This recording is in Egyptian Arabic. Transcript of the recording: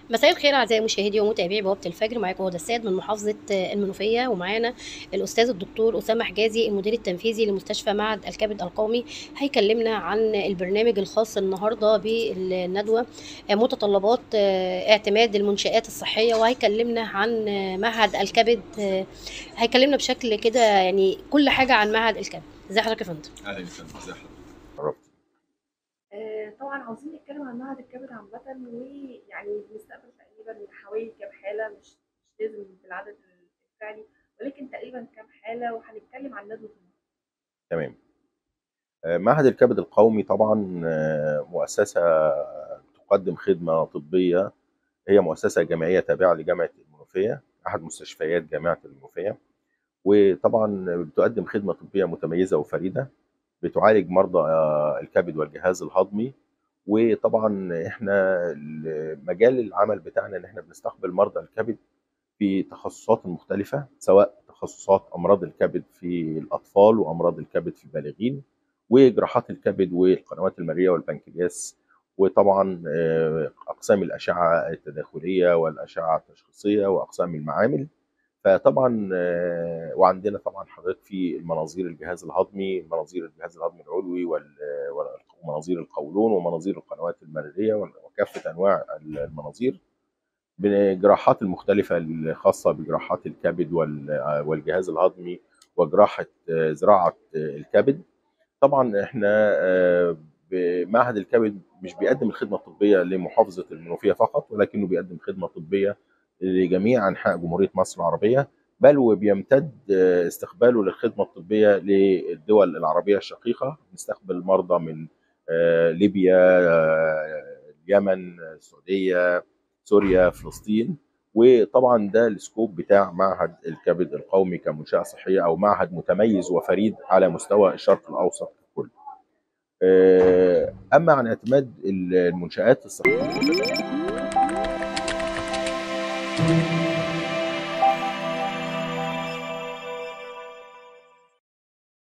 مساء الخير اعزائي مشاهدي ومتابعي بوابه الفجر معاكم هدى السيد من محافظه المنوفيه ومعانا الاستاذ الدكتور اسامه حجازي المدير التنفيذي لمستشفى معهد الكبد القومي هيكلمنا عن البرنامج الخاص النهارده بالندوه متطلبات اعتماد المنشات الصحيه وهيكلمنا عن معهد الكبد هيكلمنا بشكل كده يعني كل حاجه عن معهد الكبد ازي حضرتك يا فندم اهلا وسهلا ازي حضرتك عرفت آه، طبعا عاوزين نتكلم عن معهد الكبد عامة ويعني بنستقبل تقريبا حوالي كام حالة مش مش لازم بالعدد الفعلي ولكن تقريبا كام حالة وهنتكلم عن ندوة النهارده. تمام آه، معهد الكبد القومي طبعا آه، مؤسسة تقدم خدمة طبية هي مؤسسة جامعية تابعة لجامعة المنوفية أحد مستشفيات جامعة المنوفية وطبعا بتقدم خدمة طبية متميزة وفريدة بتعالج مرضى آه، الكبد والجهاز الهضمي وطبعا احنا مجال العمل بتاعنا ان احنا بنستقبل مرضى الكبد في تخصصات مختلفة سواء تخصصات أمراض الكبد في الأطفال وأمراض الكبد في البالغين وجراحات الكبد والقنوات المرئية والبنكرياس وطبعا آه، أقسام الأشعة التداخلية والأشعة التشخيصية وأقسام المعامل فطبعا آه، وعندنا طبعا حضرتك في المناظير الجهاز الهضمي مناظير الجهاز الهضمي العلوي وال- وال- ومناظير القولون ومناظير القنوات المرئية وكافة أنواع المناظير بالجراحات المختلفة الخاصة بجراحات الكبد وال- والجهاز الهضمي وجراحة آه، زراعة آه، الكبد طبعا احنا آه، بمعهد الكبد مش بيقدم الخدمة الطبية لمحافظة المنوفية فقط ولكنه بيقدم خدمة طبية لجميع أنحاء جمهورية مصر العربية بل وبيمتد آه، استقباله للخدمة الطبية للدول العربية الشقيقة نستقبل مرضى من آه، ليبيا آه، اليمن السعودية سوريا فلسطين وطبعا ده السكوب بتاع معهد الكبد القومي كمنشأة صحية أو معهد متميز وفريد على مستوى الشرق الأوسط كله آه، أما عن اعتماد المنشآت الصحية